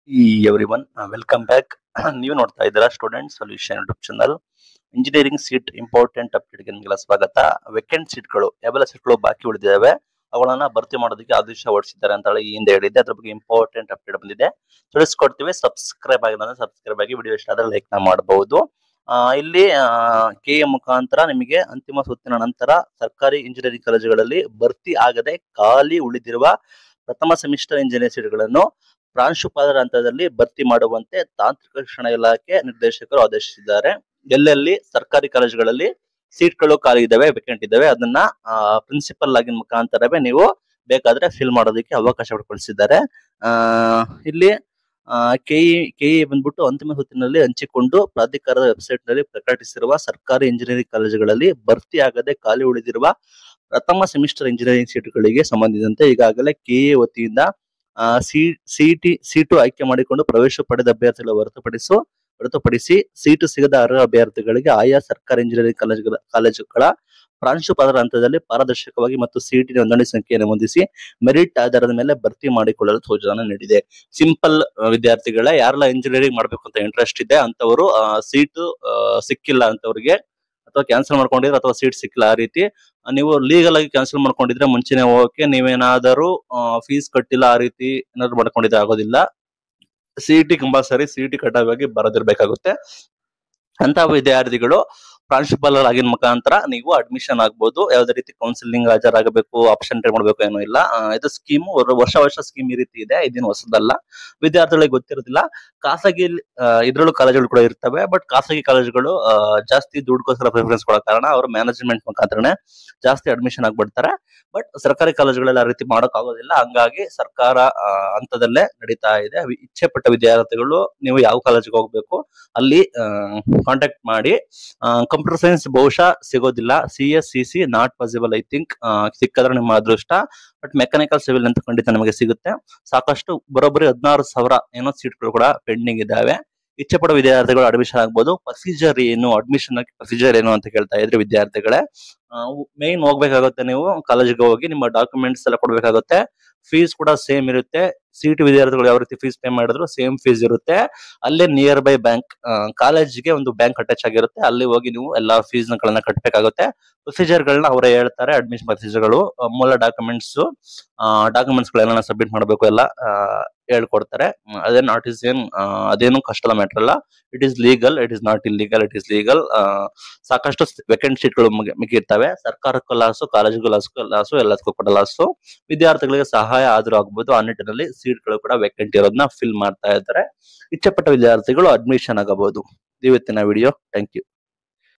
ಈ every one welcome back ನೀವು ನೋಡ್ತಾ ಇದ್ದೀರಾ student solution YouTube channel engineering seat important ಅಪ್ಡೇಟ್ಗೆ ನಿಮಗೆಲ್ಲ ಸ್ವಾಗತ ವೆಕೆಂಟ್ ಸೀಟ್ಗಳು ಯಾವೆಲ್ಲ ಸೀಟ್ಗಳು ಬಾಕಿ ಉಳಿದಿದ್ದಾವೆ ಅವುಗಳನ್ನ ಭರ್ತಿ ಮಾಡೋದಕ್ಕೆ ಆದೇಶ ಹೊರಡಿಸಿದ್ದಾರೆ ಅಂತ ಹೇಳಿ ಈ ಹಿಂದೆ ಹೇಳಿದ್ದೆ ಅದ್ರ ಬಗ್ಗೆ ಇಂಪಾರ್ಟೆಂಟ್ ಅಪ್ಡೇಟ್ ಬಂದಿದೆ ತಿಳಿಸ್ಕೊಡ್ತೀವಿ ಸಬ್ಸ್ಕ್ರೈಬ್ ಆಗಿಲ್ಲ ಸಬ್ಸ್ಕ್ರೈಬ್ ಆಗಿ ವಿಡಿಯೋ ಇಷ್ಟ ಆದ್ರೆ ಲೈಕ್ ನ ಮಾಡಬಹುದು ಆ, ಇಲ್ಲಿ ಕೆ ಎ ಮುಖಾಂತರ ನಿಮಗೆ ಅಂತಿಮ ಸುತ್ತಿನ ನಂತರ ಸರ್ಕಾರಿ ಇಂಜಿನಿಯರಿಂಗ್ ಕಾಲೇಜುಗಳಲ್ಲಿ ಭರ್ತಿ ಆಗದೆ ಖಾಲಿ ಉಳಿದಿರುವ ಪ್ರಥಮ ಸೆಮಿಸ್ಟರ್ ಇಂಜಿನಿಯರ್ ಸೀಟ್ಗಳನ್ನು ಪ್ರಾಂಶುಪಾಲರ ಹಂತದಲ್ಲಿ ಭರ್ತಿ ಮಾಡುವಂತೆ ತಾಂತ್ರಿಕ ಶಿಕ್ಷಣ ಇಲಾಖೆ ನಿರ್ದೇಶಕರು ಆದೇಶಿಸಿದ್ದಾರೆ ಎಲ್ಲೆಲ್ಲಿ ಸರ್ಕಾರಿ ಕಾಲೇಜುಗಳಲ್ಲಿ ಸೀಟ್ಗಳು ಖಾಲಿ ಇದಾವೆ ವೇಕೆಂಟ್ ಇದಾವೆ ಅದನ್ನ ಪ್ರಿನ್ಸಿಪಲ್ ಆಗಿನ ಮುಖಾಂತರವೇ ನೀವು ಬೇಕಾದ್ರೆ ಫಿಲ್ ಮಾಡೋದಕ್ಕೆ ಅವಕಾಶ ಪಡ್ಕೊಳಿಸಿದ್ದಾರೆ ಆ ಇಲ್ಲಿ ಕೆಇ ಕೆಇ ಬಂದ್ಬಿಟ್ಟು ಅಂತಿಮ ಸುತ್ತಿನಲ್ಲಿ ಹಂಚಿಕೊಂಡು ಪ್ರಾಧಿಕಾರದ ವೆಬ್ಸೈಟ್ ನಲ್ಲಿ ಪ್ರಕಟಿಸಿರುವ ಸರ್ಕಾರಿ ಇಂಜಿನಿಯರಿಂಗ್ ಕಾಲೇಜುಗಳಲ್ಲಿ ಭರ್ತಿ ಆಗದೆ ಖಾಲಿ ಉಳಿದಿರುವ ಪ್ರಥಮ ಸೆಮಿಸ್ಟರ್ ಇಂಜಿನಿಯರಿಂಗ್ ಸೀಟುಗಳಿಗೆ ಸಂಬಂಧಿಸಿದಂತೆ ಈಗಾಗಲೇ ಕೆಎ ವತಿಯಿಂದ ಆ, ಸಿ ಸಿಟಿ ಸೀಟು ಆಯ್ಕೆ ಮಾಡಿಕೊಂಡು ಪ್ರವೇಶ ಪಡೆದ ಅಭ್ಯರ್ಥಿಗಳ ಹೊರತುಪಡಿಸು ಹೊರತುಪಡಿಸಿ ಸೀಟು ಸಿಗದ ಅರ್ಹ ಅಭ್ಯರ್ಥಿಗಳಿಗೆ ಆಯಾ ಸರ್ಕಾರಿ ಇಂಜಿನಿಯರಿಂಗ್ ಕಾಲೇಜುಗಳ ಕಾಲೇಜುಗಳ ಪ್ರಾಂಶುಪಾಲರ ಹಂತದಲ್ಲಿ ಪಾರದರ್ಶಕವಾಗಿ ಮತ್ತು ಸಿಇಟಿ ನೋಂದಣಿ ಸಂಖ್ಯೆಯನ್ನು ಹೊಂದಿಸಿ ಮೆರಿಟ್ ಆಧಾರದ ಮೇಲೆ ಭರ್ತಿ ಮಾಡಿಕೊಳ್ಳಲು ಸೂಚನೆ ನೀಡಿದೆ ಸಿಂಪಲ್ ವಿದ್ಯಾರ್ಥಿಗಳೇ ಯಾರೆಲ್ಲ ಇಂಜಿನಿಯರಿಂಗ್ ಮಾಡ್ಬೇಕು ಅಂತ ಇಂಟ್ರೆಸ್ಟ್ ಇದೆ ಅಂತವರು ಸೀಟು ಸಿಕ್ಕಿಲ್ಲ ಅಂತವ್ರಿಗೆ ಅಥವಾ ಕ್ಯಾನ್ಸಲ್ ಮಾಡ್ಕೊಂಡಿದ್ರೆ ಅಥವಾ ಸೀಟ್ ಸಿಕ್ಕಿಲ್ಲ ಆ ರೀತಿ ಆ, ನೀವು ಲೀಗಲ್ ಆಗಿ ಕ್ಯಾನ್ಸಲ್ ಮಾಡ್ಕೊಂಡಿದ್ರೆ ಮುಂಚೆನೆ ಹೋಗಕ್ಕೆ ನೀವೇನಾದರೂ ಫೀಸ್ ಕಟ್ಟಿಲ್ಲ ಆ ರೀತಿ ಏನಾದ್ರು ಮಾಡ್ಕೊಂಡಿದ್ರೆ ಆಗೋದಿಲ್ಲ ಸಿಇಟಿ ಕಂಪಲ್ಸರಿ ಸಿಇಟಿ ಕಡ್ಡಾಯವಾಗಿ ಬರೋದಿರ್ಬೇಕಾಗುತ್ತೆ ಅಂತ ವಿದ್ಯಾರ್ಥಿಗಳು ಪ್ರಾಂಶುಪಾಲರಾಗಿನ ಮುಖಾಂತರ ನೀವು ಅಡ್ಮಿಷನ್ ಆಗ್ಬೋದು ಯಾವ್ದೇ ರೀತಿ ಕೌನ್ಸಿಲಿಂಗ್ ಹಾಜರಾಗಬೇಕು ಆಪ್ಷನ್ ಟ್ರೈ ಮಾಡ್ಬೇಕು ಏನೂ ಇಲ್ಲ ಆ, ಇದು ಸ್ಕೀಮು ವರ್ಷ ವರ್ಷ ಸ್ಕೀಮ್ ಈ ರೀತಿ ಇದೆ ಇದೇನು ಹೊಸದಲ್ಲ ವಿದ್ಯಾರ್ಥಿಗಳಿಗೆ ಗೊತ್ತಿರೋದಿಲ್ಲ ಖಾಸಗಿ ಇದ್ರಲ್ಲೂ ಕಾಲೇಜುಗಳು ಕೂಡ ಇರ್ತವೆ ಬಟ್ ಖಾಸಗಿ ಕಾಲೇಜುಗಳು ಆ, ಜಾಸ್ತಿ ದುಡ್ಡುಗೋಸ್ಕರ ಪ್ರಿಫರೆನ್ಸ್ ಕೊಡೋ ಕಾರಣ ಅವರು ಮ್ಯಾನೇಜ್ಮೆಂಟ್ ಮುಖಾಂತರನೇ ಜಾಸ್ತಿ ಅಡ್ಮಿಷನ್ ಆಗ್ಬಿಡ್ತಾರೆ ಬಟ್ ಸರ್ಕಾರಿ ಕಾಲೇಜುಗಳಲ್ಲಿ ಆ ರೀತಿ ಮಾಡಕ್ ಆಗೋದಿಲ್ಲ ಹಂಗಾಗಿ ಸರ್ಕಾರ ಆ, ಹಂತದಲ್ಲೇ ನಡೀತಾ ಇದೆ ವಿ- ಇಚ್ಛೆ ಪಟ್ಟ ವಿದ್ಯಾರ್ಥಿಗಳು ನೀವು ಯಾವ ಕಾಲೇಜಿಗೆ ಹೋಗ್ಬೇಕು ಅಲ್ಲಿ ಕಾಂಟ್ಯಾಕ್ಟ್ ಮಾಡಿ ಕಂಪ್ಯೂಟರ್ ಸೈನ್ಸ್ ಬಹುಶಃ ಸಿಗೋದಿಲ್ಲ C S C C not possible I think ಸಿಕ್ಕಿದ್ರೆ ನಿಮ್ಮ ಅದೃಷ್ಟ ಬಟ್ ಮೆಕ್ಯಾನಿಕಲ್ ಸಿವಿಲ್ ಅಂತ ಖಂಡಿತ ನಿಮಗೆ ಸಿಗುತ್ತೆ ಸಾಕಷ್ಟು ಬರೋಬ್ಬರಿ ಹದಿನಾರು ಸಾವಿರ ಏನೋ ಸೀಟ್ಗಳು ಕೂಡ ಪೆಂಡಿಂಗ್ ಇದಾವೆ ಇಚ್ಛೆ ಪಡೋ ವಿದ್ಯಾರ್ಥಿಗಳು ಅಡ್ಮಿಷನ್ ಆಗ್ಬೋದು ಪ್ರೊಸೀಜರ್ ಏನು ಅಡ್ಮಿಷನ್ ಪ್ರೊಸೀಜರ್ ಏನು ಅಂತ ಕೇಳ್ತಾ ಇದ್ರೆ ವಿದ್ಯಾರ್ಥಿಗಳೇ ಮೇನ್ ಹೋಗ್ಬೇಕಾಗುತ್ತೆ ನೀವು ಕಾಲೇಜಿಗೆ ಹೋಗಿ ನಿಮ್ಮ ಡಾಕ್ಯುಮೆಂಟ್ಸ್ ಎಲ್ಲ ಕೊಡ್ಬೇಕಾಗುತ್ತೆ ಫೀಸ್ ಕೂಡ ಸೇಮ್ ಇರುತ್ತೆ ಸಿಟಿ ವಿದ್ಯಾರ್ಥಿಗಳು ಯಾವ ರೀತಿ ಫೀಸ್ ಪೇ ಮಾಡಿದ್ರು ಸೇಮ್ ಫೀಸ್ ಇರುತ್ತೆ ಅಲ್ಲೇ ನಿಯರ್ ಬೈ ಬ್ಯಾಂಕ್ ಕಾಲೇಜಿಗೆ ಒಂದು ಬ್ಯಾಂಕ್ ಅಟ್ಯಾಚ್ ಆಗಿರುತ್ತೆ ಅಲ್ಲಿ ಹೋಗಿ ನೀವು ಎಲ್ಲಾ ಫೀಸ್ ಗಳನ್ನ ಕಟ್ಟಬೇಕಾಗುತ್ತೆ ಪ್ರೊಸೀಜರ್ ಗಳನ್ನ ಅವರೇ ಹೇಳ್ತಾರೆ ಅಡ್ಮಿಷನ್ ಪ್ರೊಸೀಜರ್ಗಳು ಮೂಲ ಡಾಕ್ಯುಮೆಂಟ್ಸ್ ಡಾಕ್ಯುಮೆಂಟ್ಸ್ ಗಳೆಲ್ಲ ಸಬ್ಮಿಟ್ ಮಾಡಬೇಕು ಎಲ್ಲ ಆ, ಹೇಳ್ಕೊಡ್ತಾರೆ ಹ್ಮ್, ಅದೇನ್ ನಾಟ್ ಇಸ್ ಏನ್ ಆ, ಅದೇನು ಕಷ್ಟದ ಮ್ಯಾಟರ್ ಅಲ್ಲ it is legal it is not illegal it is legal ಸಾಕಷ್ಟು ವೆಕೆಂಟ್ ಸೀಟ್ಗಳು ಮಿಗಿರ್ತವೆ ಸರ್ಕಾರಕ್ಕೂ ಲಾಸು ಕಾಲೇಜಿಗೂ ಲಾಸು ಲಾಸು ಎಲ್ಲದಕ್ಕೂ ಕೂಡ ಲಾಸು ವಿದ್ಯಾರ್ಥಿಗಳಿಗೆ ಸಹಾಯ ಆದ್ರೂ ಆಗ್ಬೋದು ಆ ನಿಟ್ಟಿನಲ್ಲಿ ಸೀಟ್ಗಳು ಕೂಡ ವೆಕೆಂಟ್ ಇರೋದನ್ನ ಫಿಲ್ ಮಾಡ್ತಾ ಇದ್ದಾರೆ ಇಚ್ಛೆಪಟ್ಟ ವಿದ್ಯಾರ್ಥಿಗಳು ಅಡ್ಮಿಷನ್ ಆಗಬಹುದು ಇವತ್ತಿನ ವಿಡಿಯೋ ಥ್ಯಾಂಕ್ ಯು